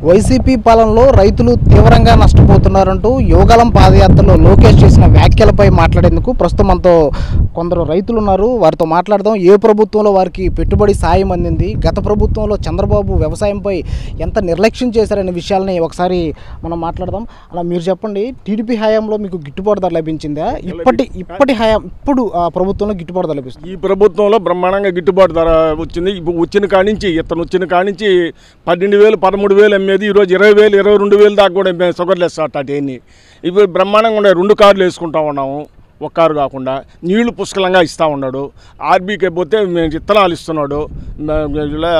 YCP పాలనలో రైతులు తీవ్రంగా నష్టపోతున్నారంటూ యువగలం పాదయాత్రలో లోకేష్ చేసిన వ్యాఖ్యలపై మాట్లాడేందుకు ప్రస్తుతం మనతో కొందరు రైతులు ఉన్నారు వారితో మాట్లాడదాం ఏ ప్రభుత్వంలో వారికి పెట్టుబడి సాయం అందింది గత ప్రభుత్వంలో చంద్రబాబు వ్యవసాయంపై ఎంత నిర్లక్ష్యం చేశారనే విషయాల్ని ఒకసారి మనం మాట్లాడదాం అలా మీరు చెప్పండి టీడీపీ హయాంలో మీకు గిట్టుబాటు ధర లభించిందా ఇప్పటి ఇప్పటి హయాం ఇప్పుడు ఆ ప్రభుత్వంలో గిట్టుబాటు ధర లభిస్తుంది ఈ ప్రభుత్వంలో బ్రహ్మాండంగా గిట్టుబాటు ధర వచ్చింది ఇప్పుడు వచ్చిన కానించి ఇతను వచ్చిన కానించి పన్నెండు వేలు పదమూడు వేలు అమ్మేది ఈరోజు ఇరవై వేలు ఇరవై రెండు వేలు దాకా కూడా మేము షుగర్ లెస్ అట్టాటి అన్ని ఇప్పుడు బ్రహ్మాండంగా ఉన్నాయి రెండు కార్లు వేసుకుంటా ఉన్నాము ఒక కారు కాకుండా నీళ్లు పుష్కలంగా ఇస్తూ ఉన్నాడు ఆర్బీకి పోతే మేము విత్తనాలు ఇస్తున్నాడు మ- ఇలా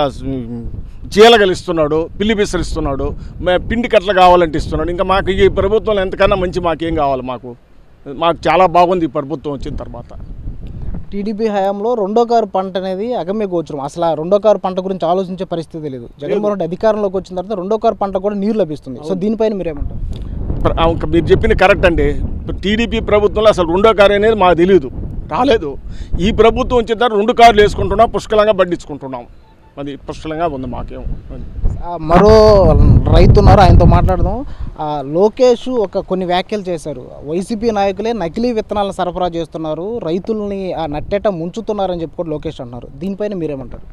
జీలగలు ఇస్తున్నాడు పిల్లి బిసలు ఇస్తున్నాడు మే- పిండి కట్టలు కావాలంటే ఇస్తున్నాడు ఇంకా మాకు ఈ ప్రభుత్వంలో ఎంతకన్నా మంచి మాకేం కావాలి మాకు మాకు చాలా బాగుంది ఈ ప్రభుత్వం వచ్చిన తర్వాత టీడీపీ హయాంలో రెండో కారు పంట అనేది అగమ్య గోచరం అసలు ఆ రెండో కారు పంట గురించి ఆలోచించే పరిస్థితి లేదు జగన్మోహన్ రెడ్డి అధికారంలోకి వచ్చిన తర్వాత రెండో కారు పంట కూడా నీరు లభిస్తుంది సో దీనిపైన మీరేమంటారు ప్ర- ఆ, ఇంకా మీరు చెప్పింది కరెక్ట్ అండి ఇప్పుడు టీడీపీ ప్రభుత్వంలో అసలు రెండో కారు అనేది మాకు తెలియదు రాలేదు ఈ ప్రభుత్వం వచ్చిన తర్వాత రెండు కార్లు వేసుకుంటున్నాం పుష్కలంగా బడ్డించుకుంటున్నాం అది పుష్కలంగా ఉంది మాకేం అది. ఆ, మరో రైతు ఉన్నారు ఆయనతో మాట్లాడదాం ఆ, లోకేష్ ఒక కొన్ని వ్యాఖ్యలు చేశారు వైసీపీ నాయకులే నకిలీ విత్తనాలను సరఫరా చేస్తున్నారు రైతుల్ని ఆ నట్టేట ముంచుతున్నారని చెప్పి కూడా లోకేష్ అంటున్నారు దీనిపైన మీరేమంటారు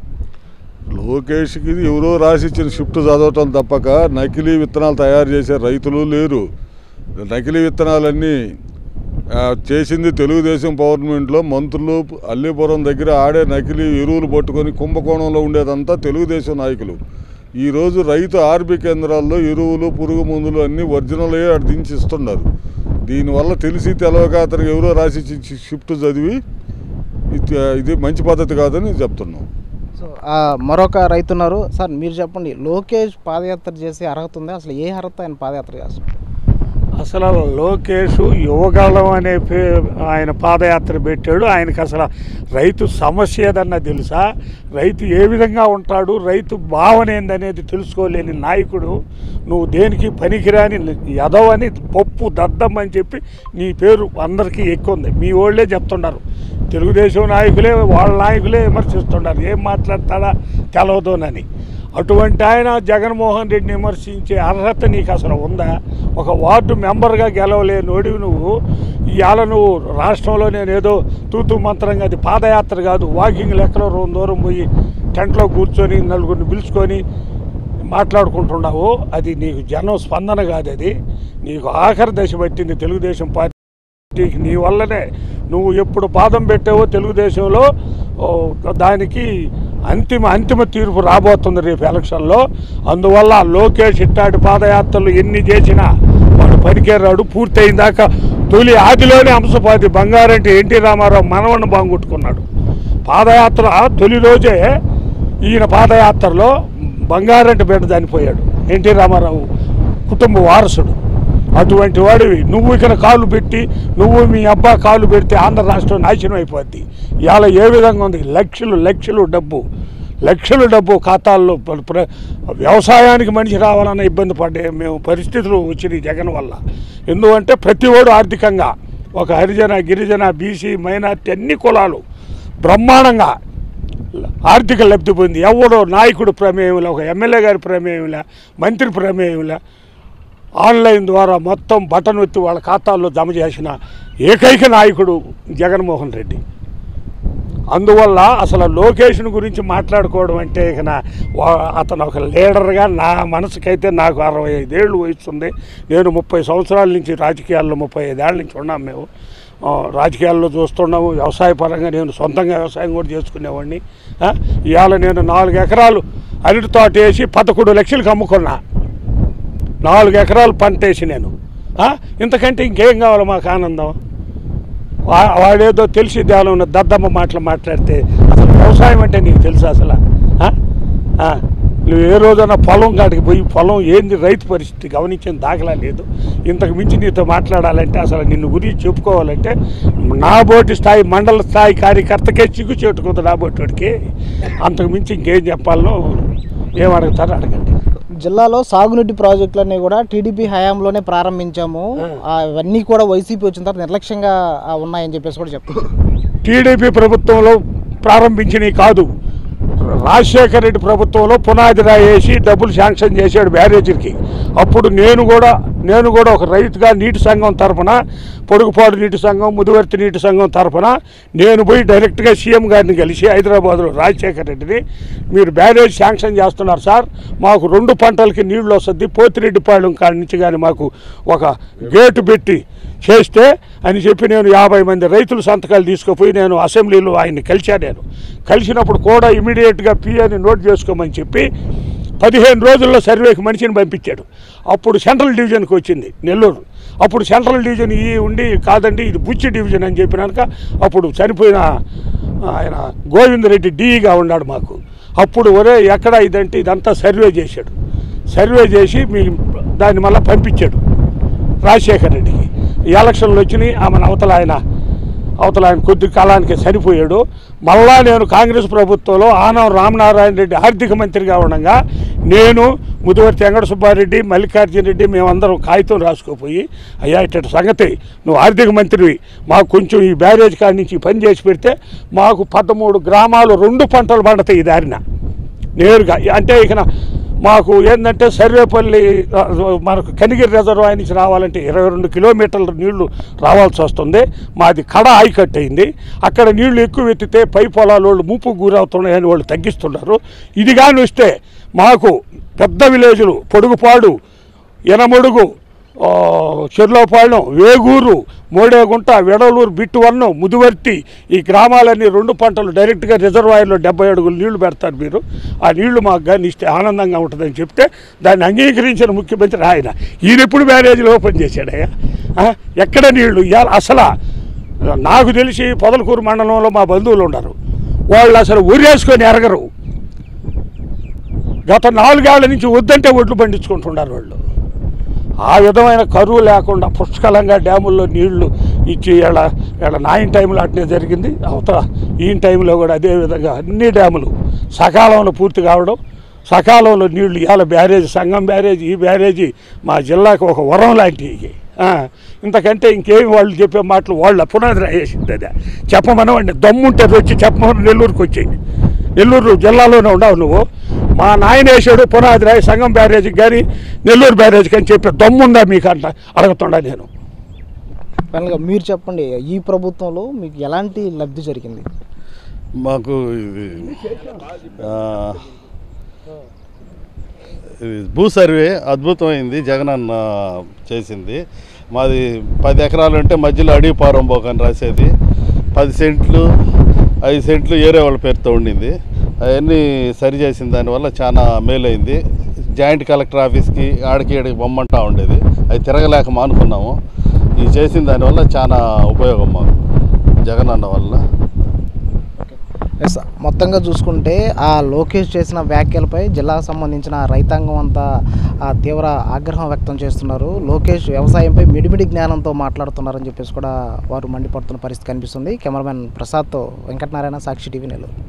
లోకేష్కి ఎవరో రాసిచ్చిన షిఫ్ట్ చదవటం తప్పక నకిలీ విత్తనాలు తయారు చేసే రైతులు లేరు నకిలీ విత్తనాలన్నీ ఆ, చేసింది తెలుగుదేశం గవర్నమెంట్లో మంత్రులు అల్లిపురం దగ్గర ఆడే నకిలీ ఎరువులు పట్టుకొని కుంభకోణంలో ఉండేదంతా తెలుగుదేశం నాయకులు ఈరోజు రైతు ఆర్బీ కేంద్రాల్లో ఎరువులు పురుగు మందులు అన్నీ ఒరిజినలే అటు దించి ఇస్తున్నారు దీనివల్ల తెలిసి తెలవక అతనికి ఎవరో రాసి షిఫ్ట్ చదివి ఇది ఇది మంచి పద్ధతి కాదని చెప్తున్నాం సో ఆ, మరొక రైతు ఉన్నారు సార్ మీరు చెప్పండి లోకేష్ పాదయాత్ర చేసే అర్హత ఉందా అసలు ఏ అర్హత ఆయన పాదయాత్ర చేస్తారు అసలు లోకేష్ యువగలం అనే పే ఆయన పాదయాత్ర పెట్టాడు ఆయనకి అసలు రైతు సమస్య ఏదన్నా తెలుసా రైతు ఏ విధంగా ఉంటాడు రైతు భావన ఏందనేది తెలుసుకోలేని నాయకుడు నువ్వు దేనికి పనికిరాని ఎదవని పప్పు దద్దం అని చెప్పి నీ పేరు అందరికీ ఎక్కువ ఉంది మీ వాళ్ళే చెప్తున్నారు తెలుగుదేశం నాయకులే వాళ్ళ నాయకులే విమర్శిస్తున్నారు ఏం మాట్లాడతాడా తెలవదోనని అటువంటి ఆయన జగన్మోహన్ రెడ్డిని విమర్శించే అర్హత నీకు అసలు ఉందా ఒక వార్డు మెంబర్గా గెలవలేనోడివి నువ్వు ఇవాళ నువ్వు రాష్ట్రంలో నేను ఏదో తూతూ మంత్రంగా అది పాదయాత్ర కాదు వాకింగ్ లెక్కలో రెండు దూరం పోయి టెంట్లో కూర్చొని నలుగురిని పిలుచుకొని మాట్లాడుకుంటున్నావు అది నీకు జనం స్పందన కాదు అది నీకు ఆఖరి దశ పట్టింది తెలుగుదేశం పార్టీ పార్టీకి నీ వల్లనే నువ్వు ఎప్పుడు పాదం పెట్టావో తెలుగుదేశంలో ఓ, దానికి అంతిమ అంతిమ తీర్పు రాబోతుంది రేపు ఎలక్షన్లో అందువల్ల లోకేష్ ఇట్టాటి పాదయాత్రలు ఎన్ని చేసినా వాడు పనికేరాడు పూర్తయిన దాకా తొలి ఆదిలోనే అంశపాతి బంగారంటే ఎన్టీ రామారావు మనవణ్ణి బాగుట్టుకున్నాడు పాదయాత్ర తొలి రోజే ఈయన పాదయాత్రలో బంగారంటి బిడ్డ చనిపోయాడు ఎన్టీ రామారావు కుటుంబ వారసుడు అటువంటి వాడివి నువ్వు ఇక్కడ కాలు పెట్టి నువ్వు మీ అబ్బా కాలు పెడితే ఆంధ్ర రాష్ట్రం నాశనం అయిపోద్ది ఇవాళ ఏ విధంగా ఉంది లక్షలు లక్షలు డబ్బు లక్షల డబ్బు ఖాతాల్లో ప్ర- ప్ర- వ్యవసాయానికి మనిషి రావాలన్న ఇబ్బంది పడే మేము పరిస్థితులు వచ్చినాయి జగన్ వల్ల ఎందుకంటే ప్రతివాడు ఆర్థికంగా ఒక హరిజన గిరిజన బీసీ మైనార్టీ అన్ని కులాలు బ్రహ్మాండంగా ఆర్థిక లబ్ధి పొంది ఎవడో నాయకుడు ప్రమేయంలో ఒక ఎమ్మెల్యే గారి ప్రమేయంలా మంత్రి ప్రమేయంలా ఆన్లైన్ ద్వారా మొత్తం బటన్ ఎత్తి వాళ్ళ ఖాతాల్లో జమ చేసిన ఏకైక నాయకుడు జగన్మోహన్ రెడ్డి అందువల్ల అసలు లొకేషన్ గురించి మాట్లాడుకోవడం అంటే ఇక నా వా- అతను ఒక లీడర్గా నా మనసుకైతే నాకు అరవై ఐదేళ్ళు వయసుంది నేను ముప్పై సంవత్సరాల నుంచి రాజకీయాల్లో ముప్పై ఐదేళ్ళ నుంచి ఉన్నాం మేము ఆ, రాజకీయాల్లో చూస్తున్నాము వ్యవసాయ పరంగా నేను సొంతంగా వ్యవసాయం కూడా చేసుకునేవాడిని ఆ, ఇవాళ నేను నాలుగు ఎకరాలు అరటి తోట వేసి పదకొండు లక్షలకు అమ్ముకున్నా నాలుగు ఎకరాలు పంట వేసి నేను ఆ? ఇంతకంటే ఇంకేం కావాలి మాకు ఆనందం వా- వాడేదో తెలిసి ధ్యానం ఉన్న దద్దమ్మ మాటలు మాట్లాడితే అసలు వ్యవసాయం అంటే నీకు తెలుసు అసలు ఆ? ఆ. నువ్వు ఏ రోజైనా పొలం కాడికి పోయి పొలం ఏంది రైతు పరిస్థితి గమనించిన దాఖలా లేదు ఇంతకు మించి నీతో మాట్లాడాలంటే అసలు నిన్ను గురించి చెప్పుకోవాలంటే నా బోటి స్థాయి మండల స్థాయి కార్యకర్తకే చిక్కు చెట్టుకుంది నా బోటివాడికి అంతకు మించి ఇంకేం చెప్పాలనో ఏం అడుగుతారో అడగండి జిల్లాలో సాగునీటి ప్రాజెక్టులన్నీ కూడా టీడీపీ హయాంలోనే ప్రారంభించాము ఆ, అవన్నీ కూడా వైసీపీ వచ్చిన తర్వాత నిర్లక్ష్యంగా ఆ, ఉన్నాయని చెప్పేసి కూడా చెప్తున్నారు టీడీపీ ప్రభుత్వంలో ప్రారంభించినవి కాదు రాజశేఖర రెడ్డి ప్రభుత్వంలో పునాది రాయేసి డబ్బులు శాంక్షన్ చేశాడు బ్యారేజీకి అప్పుడు నేను కూడా నేను కూడా ఒక రైతుగా నీటి సంఘం తరపున పొడుగుపాడు నీటి సంఘం ముదివర్తి నీటి సంఘం తరపున నేను పోయి డైరెక్ట్గా సీఎం గారిని కలిసి హైదరాబాద్లో రాజశేఖర రెడ్డిని మీరు బ్యారేజ్ శాంక్షన్ చేస్తున్నారు సార్ మాకు రెండు పంటలకి నీళ్లు వస్తుంది పోతిరెడ్డిపాళెం కాడి నుంచి కానీ మాకు ఒక గేటు పెట్టి చేస్తే అని చెప్పి నేను యాభై మంది రైతుల సంతకాలు తీసుకుపోయి నేను అసెంబ్లీలో ఆయన్ని కలిశాను నేను కలిసినప్పుడు కూడా ఇమీడియట్గా పిఏని నోట్ చేసుకోమని చెప్పి పదిహేను రోజుల్లో సర్వేకి మనిషిని పంపించాడు అప్పుడు సెంట్రల్ డివిజన్కి వచ్చింది నెల్లూరు అప్పుడు సెంట్రల్ డివిజన్ ఈ ఉండి కాదండి ఇది బుచ్చి డివిజన్ అని చెప్పినాక అప్పుడు చనిపోయిన ఆయన గోవిందరెడ్డి డీఈగా ఉన్నాడు మాకు అప్పుడు ఒరే ఎక్కడ ఇదంటే ఇదంతా సర్వే చేశాడు సర్వే చేసి మీ దాన్ని మళ్ళీ పంపించాడు రాజశేఖర్ రెడ్డికి ఈ ఎలక్షన్లు వచ్చినాయి ఆమెను అవతల ఆయన అవతల ఆయన కొద్ది కాలానికి చనిపోయాడు మళ్ళా నేను కాంగ్రెస్ ప్రభుత్వంలో ఆనం రామనారాయణ రెడ్డి ఆర్థిక మంత్రిగా ఉండగా నేను ముదివర్తి వెంకట సుబ్బారెడ్డి మల్లికార్జున రెడ్డి మేమందరం కాగితం రాసుకోపోయి అయ్యా ఇట్టటి సంగతి నువ్వు ఆర్థిక మంత్రివి మాకు కొంచెం ఈ బ్యారేజ్ కాడి నుంచి ఈ పని చేసి పెడితే మాకు పదమూడు గ్రామాలు రెండు పంటలు పండుతాయి ఈ దారిన నేరుగా అంటే ఇక నా- మాకు ఏంటంటే సర్వేపల్లి ఆ, మనకు కనిగిరి రిజర్వాయర్ నుంచి రావాలంటే ఇరవై రెండు కిలోమీటర్ల నీళ్లు రావాల్సి వస్తుంది మాది కడ ఆయకట్టు అయింది అక్కడ నీళ్లు ఎక్కువ ఎత్తితే పై పొలాల వాళ్ళు ముప్పు గురవుతున్నాయని వాళ్ళు తగ్గిస్తున్నారు ఇది కానీ వస్తే మాకు పెద్ద విలేజ్లు పొడుగుపాడు ఎనమడుగు ఆ, చెర్లోపాళెం వేగూరు మోడేగుంట వెడలూరు బిట్టువన్నం ముదువర్తి ఈ గ్రామాలన్నీ రెండు పంటలు డైరెక్ట్గా రిజర్వాయర్లో డెబ్బై అడుగులు నీళ్లు పెడతారు మీరు ఆ నీళ్లు మాకు కానీ ఇస్తే ఆనందంగా ఉంటుందని చెప్తే దాన్ని అంగీకరించిన ముఖ్యమంత్రి ఆయన ఈయన ఎప్పుడు బ్యారేజీలు ఓపెన్ చేశాడయ్యా ఆ, ఎక్కడ నీళ్లు ఇవాళ అసలు నాకు తెలిసి పొదలకూరు మండలంలో మా బంధువులు ఉన్నారు వాళ్ళు అసలు ఊరేసుకొని ఎరగరు గత నాలుగేళ్ల నుంచి వద్దంటే ఒడ్లు పండించుకుంటున్నారు వాళ్ళు ఆ విధమైన కరువు లేకుండా పుష్కలంగా డ్యాముల్లో నీళ్లు ఇచ్చి ఇలా ఇలా నాయన టైంలో అట్నే జరిగింది అవతల ఈ టైంలో కూడా అదే విధంగా అన్ని డ్యాములు సకాలంలో పూర్తి కావడం సకాలంలో నీళ్లు ఇవాళ బ్యారేజ్ సంగం బ్యారేజ్ ఈ బ్యారేజీ మా జిల్లాకు ఒక వరం లాంటివి ఆ, ఇంతకంటే ఇంకేమి వాళ్ళు చెప్పే మాటలు వాళ్ళ పునాది రాయేసింది అదే చెప్పమనవండి దమ్ముంటే వచ్చి చెప్పమని నెల్లూరుకి వచ్చేయండి నెల్లూరు జిల్లాలోనే ఉండవు నువ్వు మా నాయన వేసాడు పునాది రాయి సంగం బ్యారేజ్కి కానీ నెల్లూరు బ్యారేజ్కి అని చెప్పి దమ్ముందా మీకు అంట అడుగుతుండా నేను ఫైనల్గా మీరు చెప్పండి ఈ ప్రభుత్వంలో మీకు ఎలాంటి లబ్ధి జరిగింది మాకు ఇది ఆ, ఇది భూ సర్వే అద్భుతమైంది జగనన్న చేసింది మాది పది ఎకరాలు ఉంటే మధ్యలో అడవి పారం పోకని రాసేది పది సెంట్లు ఐదు సెంట్లు ఏరే వాళ్ళ పేరుతో ఉండింది అవన్నీ సరి చేసిన దానివల్ల చాలా మేలైంది జాయింట్ కలెక్టర్ ఆఫీస్కి ఆడికి ఈడికి బొమ్మంటా ఉండేది అవి తిరగలేక మానుకున్నాము ఇది చేసిన దానివల్ల చాలా ఉపయోగం మాకు జగనన్న వల్ల ఎస్ మొత్తంగా చూసుకుంటే ఆ లోకేష్ చేసిన వ్యాఖ్యలపై జిల్లాకు సంబంధించిన రైతాంగం అంతా ఆ తీవ్ర ఆగ్రహం వ్యక్తం చేస్తున్నారు లోకేష్ వ్యవసాయంపై మిడిమిడి జ్ఞానంతో మాట్లాడుతున్నారని చెప్పేసి కూడా వారు మండిపడుతున్న పరిస్థితి కనిపిస్తుంది కెమెరామెన్ ప్రసాద్తో వెంకటనారాయణ సాక్షి టీవీ నెల్లూరు